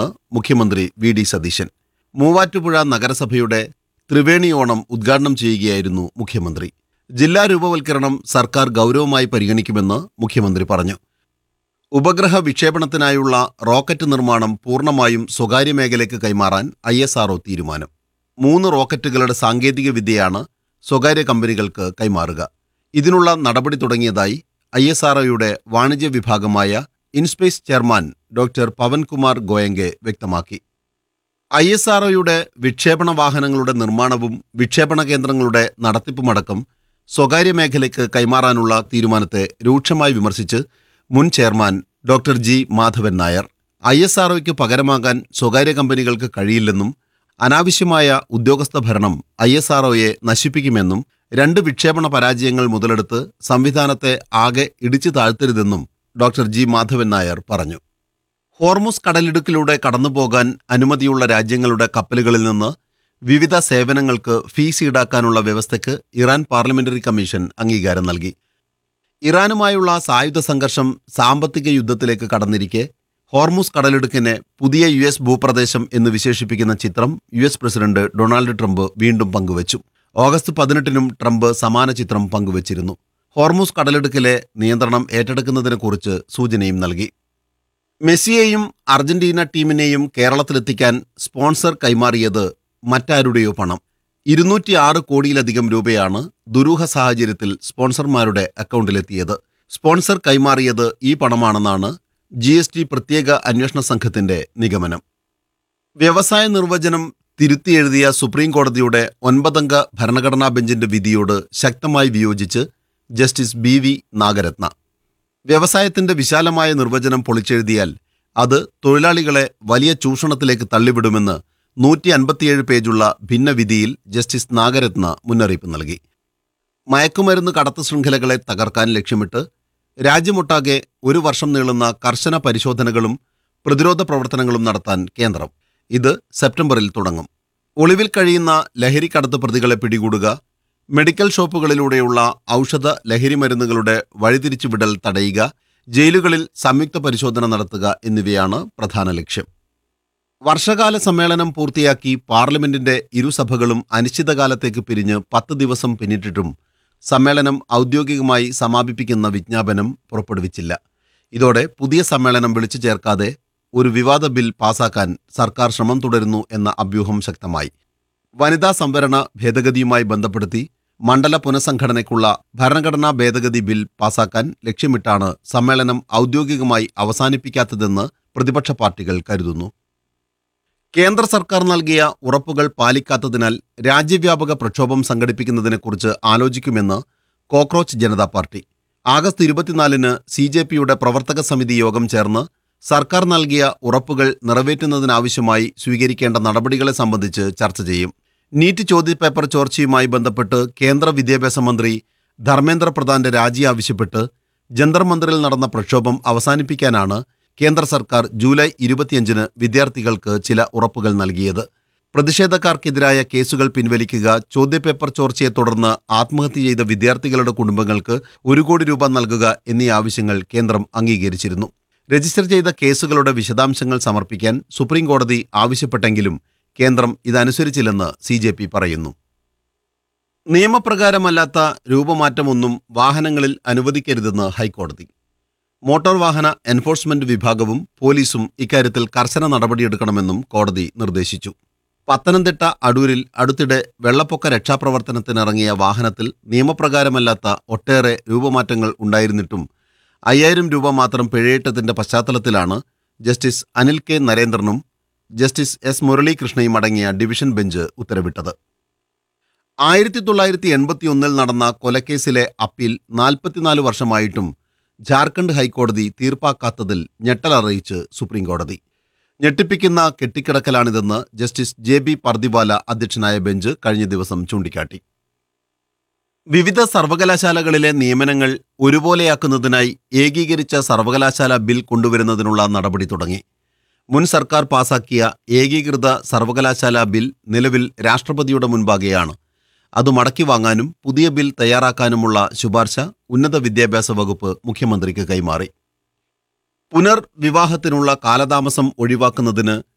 നൽകുമെന്ന് മുഖ്യമന്ത്രി V D Satheesan Muvattupuzha നഗരസഭയുടെ ത്രിവേണി ഓണം ഉദ്ഘാടനം ചെയ്യുകയായിരുന്നു മുഖ്യമന്ത്രി ജില്ലാ രൂപവൽക്കരണം സർക്കാർ ഗൗരവമായി പരിഗണിക്കുമെന്ന് മുഖ്യമന്ത്രി പറഞ്ഞു ഉപഗ്രഹ വിക്ഷേപണത്തിനായുള്ള റോക്കറ്റ് നിർമ്മാണം പൂർണ്ണമായും സ്വകാര്യ മേഖലയ്ക്ക് കൈമാറാൻ ഐ എസ് ആർഒ തീരുമാനം മൂന്ന് റോക്കറ്റുകളുടെ സാങ്കേതിക വിദ്യയാണ് സ്വകാര്യ കമ്പനികൾക്ക് കൈമാറുക ഇതിനുള്ള നടപടി തുടങ്ങിയതായി ഐ എസ് ആർഒയുടെ വാണിജ്യ വിഭാഗമായ ഇൻസ്പേസ് ചെയർമാൻ ഡോക്ടർ പവൻകുമാർ ഗോയങ്കെ വ്യക്തമാക്കി ഐ എസ് ആർഒയുടെ വിക്ഷേപണ വാഹനങ്ങളുടെ നിർമ്മാണവും വിക്ഷേപണ കേന്ദ്രങ്ങളുടെ നടത്തിപ്പുമടക്കം സ്വകാര്യ മേഖലയ്ക്ക് കൈമാറാനുള്ള തീരുമാനത്തെ രൂക്ഷമായി വിമർശിച്ച് മുൻ chairman doctor G Madhavan Nair I S ആർഒയ്ക്ക് പകരമാകാൻ സ്വകാര്യ കമ്പനികൾക്ക് കഴിയില്ലെന്നും അനാവശ്യമായ ഉദ്യോഗസ്ഥ ഭരണം ഐ എസ് ആർഒയെ നശിപ്പിക്കുമെന്നും രണ്ട് വിക്ഷേപണ പരാജയങ്ങൾ മുതലെടുത്ത് സംവിധാനത്തെ ആകെ ഇടിച്ചു താഴ്ത്തരുതെന്നും ഡോക്ടർ ജി മാധവൻ നായർ പറഞ്ഞു ഹോർമുസ് കടലിടുക്കിലൂടെ കടന്നുപോകാൻ അനുമതിയുള്ള രാജ്യങ്ങളുടെ കപ്പലുകളിൽ നിന്ന് വിവിധ സേവനങ്ങൾക്ക് ഫീസ് ഈടാക്കാനുള്ള വ്യവസ്ഥയ്ക്ക് ഇറാൻ പാർലമെന്ററി കമ്മീഷൻ അംഗീകാരം നൽകി ഇറാനുമായുള്ള സായുധ സംഘർഷം സാമ്പത്തിക യുദ്ധത്തിലേക്ക് കടന്നിരിക്കെ ഹോർമുസ് കടലിടുക്കിനെ പുതിയ യു എസ് ഭൂപ്രദേശം എന്ന് വിശേഷിപ്പിക്കുന്ന ചിത്രം U S president Donald Trump വീണ്ടും പങ്കുവച്ചു ഓഗസ്റ്റ് പതിനെട്ടിനും ട്രംപ് സമാന ചിത്രം പങ്കുവച്ചിരുന്നു ഹോർമുസ് കടലിടുക്കിലെ നിയന്ത്രണം ഏറ്റെടുക്കുന്നതിനെക്കുറിച്ച് സൂചനയും നൽകി മെസ്സിയെയും അർജന്റീന ടീമിനെയും കേരളത്തിലെത്തിക്കാൻ സ്പോൺസർ കൈമാറിയത് മറ്റാരുടെയോ പണം ഇരുന്നൂറ്റി ആറ് കോടിയിലധികം രൂപയാണ് ദുരൂഹ സാഹചര്യത്തിൽ സ്പോൺസർമാരുടെ അക്കൗണ്ടിലെത്തിയത് സ്പോൺസർ കൈമാറിയത് ഈ പണമാണെന്നാണ് ജി എസ് ടി പ്രത്യേക അന്വേഷണ സംഘത്തിന്റെ നിഗമനം വ്യവസായ നിർവചനം തിരുത്തിയെഴുതിയ സുപ്രീം കോടതിയുടെ ഒൻപതംഗ ഭരണഘടനാ ബെഞ്ചിന്റെ വിധിയോട് ശക്തമായി വിയോജിച്ച് ജസ്റ്റിസ് ബി വി നാഗരത്ന വ്യവസായത്തിന്റെ വിശാലമായ നിർവചനം പൊളിച്ചെഴുതിയാൽ അത് തൊഴിലാളികളെ വലിയ ചൂഷണത്തിലേക്ക് തള്ളിവിടുമെന്ന് നൂറ്റി അൻപത്തിയേഴ് പേജുള്ള ഭിന്നവിധിയിൽ ജസ്റ്റിസ് നാഗരത്ന മുന്നറിയിപ്പ് നൽകി മയക്കുമരുന്ന് കടത്ത് ശൃംഖലകളെ തകർക്കാൻ ലക്ഷ്യമിട്ട് രാജ്യമൊട്ടാകെ ഒരു വർഷം നീളുന്ന കർശന പരിശോധനകളും പ്രതിരോധ പ്രവർത്തനങ്ങളും നടത്താൻ കേന്ദ്രം ഇത് സെപ്റ്റംബറിൽ തുടങ്ങും ഒളിവിൽ കഴിയുന്ന ലഹരിക്കടത്ത് പ്രതികളെ പിടികൂടുക മെഡിക്കൽ ഷോപ്പുകളിലൂടെയുള്ള ഔഷധ ലഹരി മരുന്നുകളുടെ വഴിതിരിച്ചുവിടൽ തടയുക ജയിലുകളിൽ സംയുക്ത പരിശോധന നടത്തുക എന്നിവയാണ് പ്രധാന ലക്ഷ്യം വർഷകാല സമ്മേളനം പൂർത്തിയാക്കി പാർലമെന്റിന്റെ ഇരുസഭകളും അനിശ്ചിതകാലത്തേക്ക് പിരിഞ്ഞ് പത്ത് ദിവസം പിന്നിട്ടിട്ടും സമ്മേളനം ഔദ്യോഗികമായി സമാപിപ്പിക്കുന്ന വിജ്ഞാപനം പുറപ്പെടുവിച്ചില്ല ഇതോടെ പുതിയ സമ്മേളനം വിളിച്ചു ചേർക്കാതെ ഒരു വിവാദ ബിൽ പാസാക്കാൻ സർക്കാർ ശ്രമം തുടരുന്നു എന്ന അഭ്യൂഹം ശക്തമായി വനിതാ സംവരണ ഭേദഗതിയുമായി ബന്ധപ്പെടുത്തി മണ്ഡല പുനഃസംഘടനയ്ക്കുള്ള ഭരണഘടനാ ഭേദഗതി ബിൽ പാസാക്കാൻ ലക്ഷ്യമിട്ടാണ് സമ്മേളനം ഔദ്യോഗികമായി അവസാനിപ്പിക്കാത്തതെന്ന് പ്രതിപക്ഷ പാർട്ടികൾ കരുതുന്നു കേന്ദ്ര സർക്കാർ നൽകിയ ഉറപ്പുകൾ പാലിക്കാത്തതിനാൽ രാജ്യവ്യാപക പ്രക്ഷോഭം സംഘടിപ്പിക്കുന്നതിനെക്കുറിച്ച് ആലോചിക്കുമെന്ന് കോക്രോച്ച് ജനതാ പാർട്ടി ആഗസ്റ്റ് ഇരുപത്തിനാലിന് സി ജെ പിയുടെ പ്രവർത്തക സമിതി യോഗം ചേർന്ന് സർക്കാർ നൽകിയ ഉറപ്പുകൾ നിറവേറ്റുന്നതിനാവശ്യമായി സ്വീകരിക്കേണ്ട നടപടികളെ സംബന്ധിച്ച് ചർച്ച ചെയ്യും നീറ്റ് ചോദ്യപേപ്പർ ചോർച്ചയുമായി ബന്ധപ്പെട്ട് കേന്ദ്ര വിദ്യാഭ്യാസ മന്ത്രി ധർമ്മേന്ദ്ര പ്രധാന്റെ രാജി ആവശ്യപ്പെട്ട് ജന്തർ മന്ദിറിൽ നടന്ന പ്രക്ഷോഭം അവസാനിപ്പിക്കാനാണ് കേന്ദ്ര സർക്കാർ ജൂലൈ ഇരുപത്തിയഞ്ചിന് വിദ്യാർത്ഥികൾക്ക് ചില ഉറപ്പുകൾ നൽകിയത് പ്രതിഷേധക്കാർക്കെതിരായ കേസുകൾ പിൻവലിക്കുക ചോദ്യപേപ്പർ ചോർച്ചയെ തുടർന്ന് ആത്മഹത്യ ചെയ്ത വിദ്യാർത്ഥികളുടെ കുടുംബങ്ങൾക്ക് ഒരു കോടി രൂപ നൽകുക എന്നീ ആവശ്യങ്ങൾ കേന്ദ്രം അംഗീകരിച്ചിരുന്നു രജിസ്റ്റർ ചെയ്ത കേസുകളുടെ വിശദാംശങ്ങൾ സമർപ്പിക്കാൻ സുപ്രീം കോടതി ആവശ്യപ്പെട്ടെങ്കിലും കേന്ദ്രം ഇതനുസരിച്ചില്ലെന്ന് സി ജെ പി പറയുന്നു നിയമപ്രകാരമല്ലാത്ത രൂപമാറ്റമൊന്നും വാഹനങ്ങളിൽ അനുവദിക്കരുതെന്ന് ഹൈക്കോടതി മോട്ടോർ വാഹന എൻഫോഴ്സ്മെന്റ് വിഭാഗവും പോലീസും ഇക്കാര്യത്തിൽ കർശന നടപടിയെടുക്കണമെന്നും കോടതി നിർദ്ദേശിച്ചു പത്തനംതിട്ട അടൂരിൽ അടുത്തിടെ വെള്ളപ്പൊക്ക രക്ഷാപ്രവർത്തനത്തിനിറങ്ങിയ വാഹനത്തിൽ നിയമപ്രകാരമല്ലാത്ത ഒട്ടേറെ രൂപമാറ്റങ്ങൾ ഉണ്ടായിരുന്നിട്ടും അയ്യായിരം രൂപ മാത്രം പിഴയിട്ടതിന്റെ പശ്ചാത്തലത്തിലാണ് ജസ്റ്റിസ് അനിൽ കെ നരേന്ദ്രനും ജസ്റ്റിസ് എസ് മുരളീകൃഷ്ണയും അടങ്ങിയ ഡിവിഷൻ ബെഞ്ച് ഉത്തരവിട്ടത് ആയിരത്തി തൊള്ളായിരത്തി എൺപത്തിയൊന്നിൽ നടന്ന കൊലക്കേസിലെ അപ്പീൽ നാൽപ്പത്തിനാല് വർഷമായിട്ടും ജാർഖണ്ഡ് ഹൈക്കോടതി തീർപ്പാക്കാത്തതിൽ ഞെട്ടലറിയിച്ച് സുപ്രീംകോടതി ഞെട്ടിപ്പിക്കുന്ന കെട്ടിക്കിടക്കലാണിതെന്ന് ജസ്റ്റിസ് ജെ ബി പർദിവാല അധ്യക്ഷനായ ബെഞ്ച് കഴിഞ്ഞ ദിവസം ചൂണ്ടിക്കാട്ടി വിവിധ സർവകലാശാലകളിലെ നിയമനങ്ങൾ ഒരുപോലെയാക്കുന്നതിനായി ഏകീകരിച്ച സർവകലാശാല ബിൽ കൊണ്ടുവരുന്നതിനുള്ള നടപടി തുടങ്ങി മുൻ സർക്കാർ പാസാക്കിയ ഏകീകൃത സർവകലാശാല ബിൽ നിലവിൽ രാഷ്ട്രപതിയുടെ മുൻപാകെയാണ് അത് മടക്കി വാങ്ങാനും പുതിയ ബിൽ തയ്യാറാക്കാനുമുള്ള ശുപാർശ ഉന്നത വിദ്യാഭ്യാസ വകുപ്പ് മുഖ്യമന്ത്രിക്ക് കൈമാറി പുനർവിവാഹത്തിനുള്ള കാലതാമസം ഒഴിവാക്കുന്നതിന്